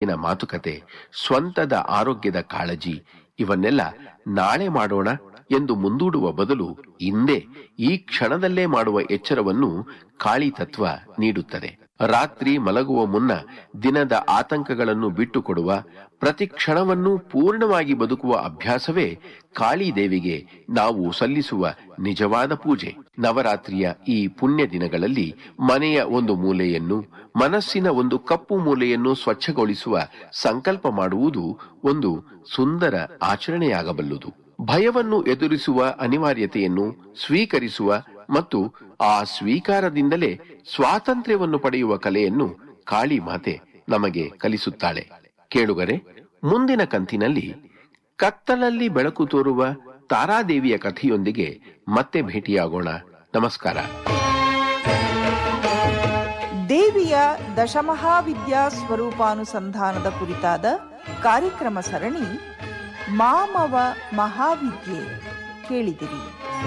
ಬಗೆಗಿನ ಮಾತುಕತೆ ಸ್ವಂತದ ಆರೋಗ್ಯದ ಕಾಳಜಿ ಇವನ್ನೆಲ್ಲ ನಾಳೆ ಮಾಡೋಣ ಎಂದು ಮುಂದೂಡುವ ಬದಲು ಇಂದೇ ಈ ಕ್ಷಣದಲ್ಲೇ ಮಾಡುವ ಎಚ್ಚರವನ್ನು ಕಾಳಿ ತತ್ವ ನೀಡುತ್ತದೆ ರಾತ್ರಿ ಮಲಗುವ ಮುನ್ನ ದಿನದ ಆತಂಕಗಳನ್ನು ಬಿಟ್ಟುಕೊಡುವ ಪ್ರತಿ ಕ್ಷಣವನ್ನು ಪೂರ್ಣವಾಗಿ ಬದುಕುವ ಅಭ್ಯಾಸವೇ ಕಾಳಿ ದೇವಿಗೆ ನಾವು ಸಲ್ಲಿಸುವ ನಿಜವಾದ ಪೂಜೆ ನವರಾತ್ರಿಯ ಈ ಪುಣ್ಯ ದಿನಗಳಲ್ಲಿ ಮನೆಯ ಒಂದು ಮೂಲೆಯನ್ನು ಮನಸ್ಸಿನ ಒಂದು ಕಪ್ಪು ಮೂಲೆಯನ್ನು ಸ್ವಚ್ಛಗೊಳಿಸುವ ಸಂಕಲ್ಪ ಮಾಡುವುದು ಒಂದು ಸುಂದರ ಆಚರಣೆಯಾಗಬಲ್ಲುದು ಭಯವನ್ನು ಎದುರಿಸುವ ಅನಿವಾರ್ಯತೆಯನ್ನು ಸ್ವೀಕರಿಸುವ ಮತ್ತು ಆ ಸ್ವೀಕಾರದಿಂದಲೇ ಸ್ವಾತಂತ್ರ್ಯವನ್ನು ಪಡೆಯುವ ಕಲೆಯನ್ನು ಕಾಳಿ ಮಾತೆ ನಮಗೆ ಕಲಿಸುತ್ತಾಳೆ ಕೇಳುಗರೆ ಮುಂದಿನ ಕಂತಿನಲ್ಲಿ ಕತ್ತಲಲ್ಲಿ ಬೆಳಕು ತೋರುವ ತಾರಾದೇವಿಯ ಕಥೆಯೊಂದಿಗೆ ಮತ್ತೆ ಭೇಟಿಯಾಗೋಣ ನಮಸ್ಕಾರ ದೇವಿಯ ದಶಮಹಾವಿದ್ಯಾ ಸ್ವರೂಪಾನುಸಂಧಾನದ ಕುರಿತಾದ ಕಾರ್ಯಕ್ರಮ ಸರಣಿ ಮಾಮವ ಮಹಾವಿದ್ಯೆ ಕೇಳಿದಿರಿ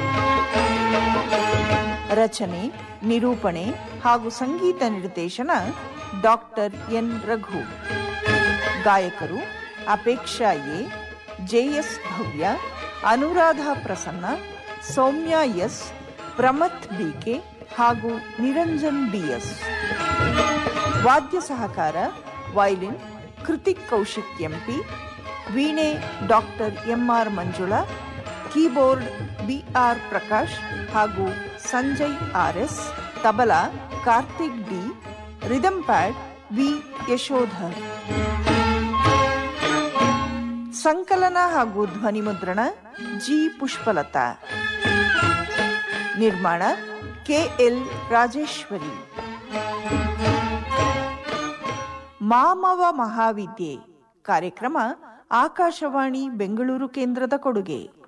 ರಚನೆ ನಿರೂಪಣೆ ಹಾಗೂ ಸಂಗೀತ ನಿರ್ದೇಶನ ಡಾಕ್ಟರ್ ಎನ್ ರಘು ಗಾಯಕರು Apeksha A J S Bhavya Anuradha Prasanna Soumya S Pramath B K ಹಾಗೂ ನಿರಂಜನ್ ಬಿಎಸ್ ವಾದ್ಯ ಸಹಕಾರ ವೈಲಿನ್ ಕೃತಿಕ್ ಕೌಶಿಕ್ ಎಂಪಿ ವೀಣೆ doctor M R Manjula keyboard B R Prakash ಹಾಗೂ Sanjay R S tabla Karthik D rhythm pad V Yashodhar ಸಂಕಲನ ಹಾಗೂ ಧ್ವನಿ ಮುದ್ರಣ ಜಿ ಪುಷ್ಪಲತಾ ನಿರ್ಮಾಣ ಕೆಎಲ್ ರಾಜೇಶ್ವರಿ ಮಾಮವ ಮಹಾವಿದ್ಯೆ ಕಾರ್ಯಕ್ರಮ ಆಕಾಶವಾಣಿ ಬೆಂಗಳೂರು ಕೇಂದ್ರದ ಕೊಡುಗೆ